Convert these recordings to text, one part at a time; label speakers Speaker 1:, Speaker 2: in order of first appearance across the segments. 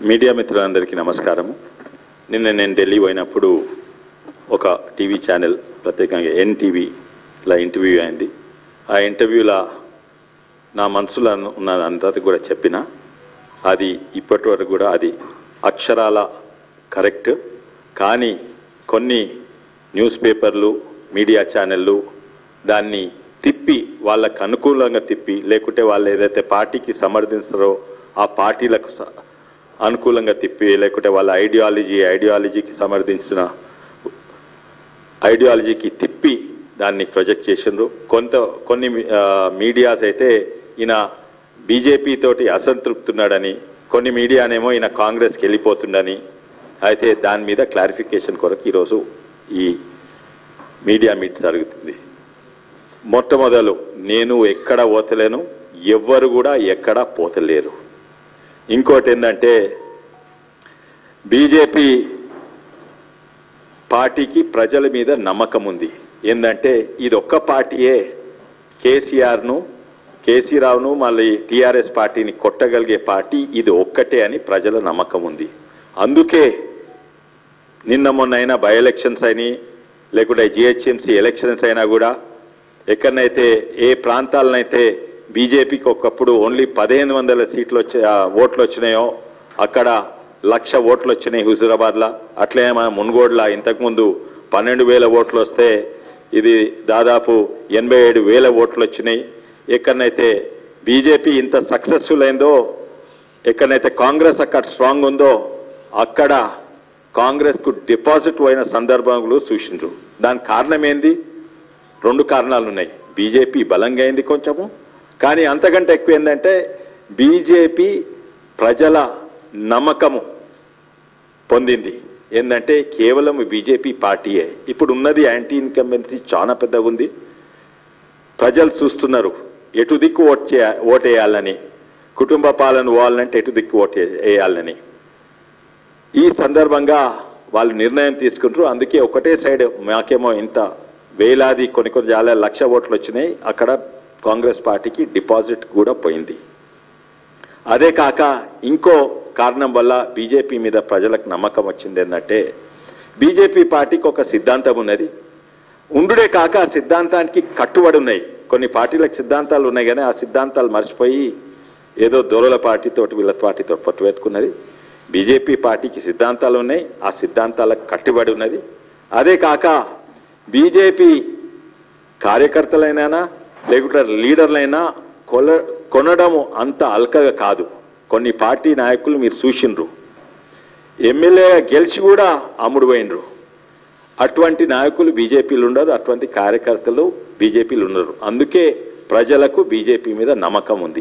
Speaker 1: media మిత్రులందరికీ నమస్కారం నిన్న నేను ఢిల్లీ పోయినప్పుడు ఒక టీవీ ఛానల్ ప్రత్యేకంగా ఎన్టీవీలో ఇంటర్వ్యూ అయింది ఆ ఇంటర్వ్యూలో నా మనసులో ఉన్న అంతా కూడా చెప్పిన అది ఇప్పటి వరకు కూడా అది అక్షరాల కరెక్ట్ కానీ కొన్ని న్యూస్ పేపర్లు మీడియా ఛానళ్ళు దాన్ని తిప్పి వాళ్ళకు అనుకూలంగా తిప్పి లేకుంటే వాళ్ళు ఏదైతే పార్టీకి సమర్థిస్తారో ఆ పార్టీలకు స- అనుకూలంగా తిప్పి లేకుంటే వాళ్ళ ఐడియాలజీ ఐడియాలజీకి సమర్థించిన ఐడియాలజీకి తిప్పి దాన్ని ప్రొజెక్ట్ చేసిండ్రు కొంత కొన్ని ఆ, మీడియాస్ అయితే ఈయన బీజేపీ తోటి అసంతృప్తున్నాడని కొన్ని మీడియానేమో ఈయన కాంగ్రెస్కి వెళ్ళిపోతుండని అయితే దాని మీద క్లారిఫికేషన్ కొరకు ఈరోజు ఈ మీడియా మీట్ జరుగుతుంది మొట్టమొదలు నేను ఎక్కడ పోతలేను ఎవ్వరు కూడా ఎక్కడ పోతలేరు ఇంకోటి ఏంటంటే బీజేపీ పార్టీకి ప్రజల మీద నమ్మకం ఉంది ఏంటంటే ఇది ఒక్క పార్టీయే కేసీఆర్ను కేసీ రావును మళ్ళీ టీఆర్ఎస్ పార్టీని కొట్టగలిగే పార్టీ ఇది ఒక్కటే అని ప్రజల నమ్మకం ఉంది అందుకే నిన్న మొన్న అయినా బై ఎలక్షన్స్ అయినాయి లేకుంటే జిహెచ్ఎంసీ ఎలక్షన్స్ అయినా కూడా ఎక్కడనైతే ఏ ప్రాంతాలనైతే బీజేపీకి ఒకప్పుడు ఓన్లీ పదిహేను వందల సీట్లు వచ్చే ఆ, ఓట్లు వచ్చినాయో అక్కడ లక్ష ఓట్లు వచ్చినాయి హుజురాబాద్లో అట్లే మన మున్గోడ్ల ఇంతకుముందు పన్నెండు వేల ఓట్లు వస్తే ఇది దాదాపు ఎనభై ఏడు వేల ఓట్లు వచ్చినాయి ఎక్కడనైతే బీజేపీ ఇంత సక్సెస్ఫుల్ అయిందో ఎక్కడైతే కాంగ్రెస్ అక్కడ స్ట్రాంగ్ ఉందో అక్కడ కాంగ్రెస్కు డిపాజిట్ అయిన సందర్భాలు చూసిండ్రు దాని కారణం ఏంది రెండు కారణాలు ఉన్నాయి బీజేపీ బలంగా అయింది కొంచెము కానీ అంతకంటే ఎక్కువ ఏంటంటే బీజేపీ ప్రజల నమ్మకము పొందింది ఏంటంటే కేవలం బీజేపీ పార్టీయే ఇప్పుడు ఉన్నది యాంటీ ఇన్కంబెన్సీ చాలా పెద్దగా ఉంది ప్రజలు చూస్తున్నారు ఎటు దిక్కు ఓట్ చే ఓటేయాలని కుటుంబ పాలన పోవాలంటే ఎటు దిక్కు ఓటు వేయాలని ఈ సందర్భంగా వాళ్ళు నిర్ణయం తీసుకుంటారు అందుకే ఒకటే సైడ్ మాకేమో ఇంత వేలాది కొన్ని కొన్ని చాలా లక్ష ఓట్లు వచ్చినాయి అక్కడ కాంగ్రెస్ పార్టీకి డిపాజిట్ కూడా పోయింది అదే కాక ఇంకో కారణం వల్ల బీజేపీ మీద ప్రజలకు నమ్మకం వచ్చింది ఏంటంటే బీజేపీ పార్టీకి ఒక సిద్ధాంతం ఉన్నది ఉండుడే కాక ఆ సిద్ధాంతానికి కట్టుబడి ఉన్నాయి కొన్ని పార్టీలకు సిద్ధాంతాలు ఉన్నాయి కానీ ఆ సిద్ధాంతాలు మర్చిపోయి ఏదో దొరల పార్టీతోటి వీళ్ళ పార్టీతో పట్టు పెట్టుకున్నది బీజేపీ పార్టీకి సిద్ధాంతాలు ఉన్నాయి ఆ సిద్ధాంతాలకు కట్టుబడి ఉన్నది అదే కాక బీజేపీ కార్యకర్తలైనా లేకుంటే లీడర్లైనా కొల కొనడము అంత అల్కగా కాదు కొన్ని పార్టీ నాయకులు మీరు చూసిండ్రు ఎమ్మెల్యేగా గెలిచి కూడా అమ్ముడు పోయినరు అటువంటి నాయకులు బీజేపీలు ఉండరు అటువంటి కార్యకర్తలు బీజేపీలు ఉండరు అందుకే ప్రజలకు బీజేపీ మీద నమ్మకం ఉంది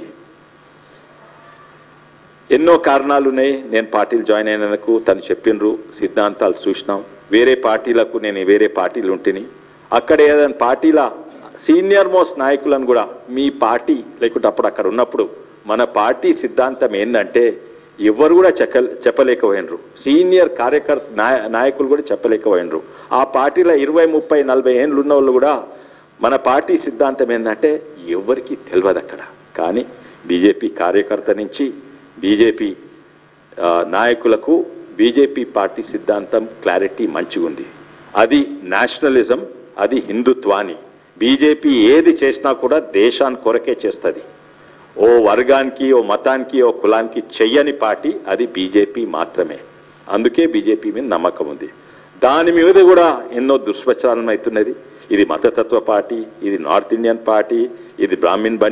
Speaker 1: ఎన్నో కారణాలు ఉన్నాయి నేను పార్టీలు జాయిన్ అయినందుకు తను చెప్పిండ్రు సిద్ధాంతాలు చూసినాం వేరే పార్టీలకు నేను వేరే పార్టీలు ఉంటిని అక్కడ ఏదైనా పార్టీల సీనియర్ మోస్ట్ నాయకులను కూడా మీ పార్టీ లేకుంటే అప్పుడు అక్కడ ఉన్నప్పుడు మన పార్టీ సిద్ధాంతం ఏంటంటే ఎవరు కూడా చెక్క చెప్పలేకపోయినరు సీనియర్ కార్యకర్త నాయ- నాయకులు కూడా చెప్పలేకపోయినరు ఆ పార్టీలో ఇరవై ముప్పై నలభై ఏళ్ళు ఉన్న వాళ్ళు కూడా మన పార్టీ సిద్ధాంతం ఏంటంటే ఎవరికి తెలియదు అక్కడ కానీ బీజేపీ కార్యకర్త నుంచి బీజేపీ ఆ, నాయకులకు బీజేపీ పార్టీ సిద్ధాంతం క్లారిటీ మంచిగా ఉంది అది నేషనలిజం అది హిందుత్వాని బీజేపీ ఏది చేసినా కూడా దేశాన్ని కొరకే చేస్తుంది ఓ వర్గానికి ఓ మతానికి ఓ కులానికి చెయ్యని పార్టీ అది బీజేపీ మాత్రమే అందుకే బీజేపీ మీద నమ్మకం ఉంది దాని మీద కూడా ఎన్నో దుష్ప్రచారం అవుతున్నది ఇది మతతత్వ పార్టీ ఇది నార్త్ ఇండియన్ పార్టీ ఇది బ్రాహ్మిన్ బండి